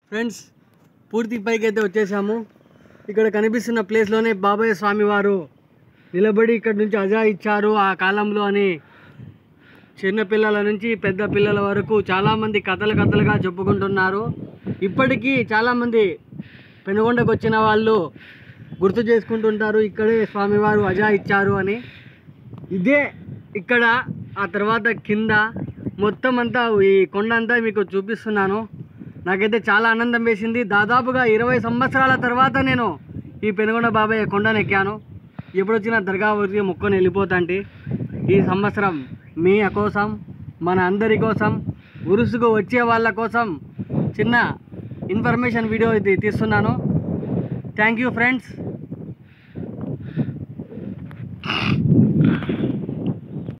friends పూర్తి పైకి అయితే వచ్చేసాము ఇక్కడ కనిపిస్తున్న ప్లేస్లోనే బాబాయ్ స్వామి వారు నిలబడి ఇక్కడ నుంచి అజా ఇచ్చారు ఆ కాలంలో అని చిన్న పిల్లల నుంచి పెద్ద పిల్లల వరకు చాలామంది కథలు కథలుగా చెప్పుకుంటున్నారు ఇప్పటికీ చాలామంది పెనుగొండకు వచ్చిన వాళ్ళు గుర్తు చేసుకుంటుంటారు ఇక్కడే స్వామివారు అజా ఇచ్చారు అని ఇదే ఇక్కడ ఆ తర్వాత కింద మొత్తం అంతా ఈ కొండ అంతా మీకు చూపిస్తున్నాను నాకైతే చాలా ఆనందం వేసింది దాదాపుగా ఇరవై సంవత్సరాల తర్వాత నేను ఈ పెనుగొండ బాబాయ్ కొండను ఎక్కాను ఎప్పుడు వచ్చిన దర్గా వరకు మొక్కని వెళ్ళిపోతాంటి ఈ సంవత్సరం మీ కోసం మన అందరి కోసం ఉరుసుకు వచ్చే వాళ్ళ కోసం చిన్న ఇన్ఫర్మేషన్ వీడియో ఇది తీస్తున్నాను థ్యాంక్ యూ ఫ్రెండ్స్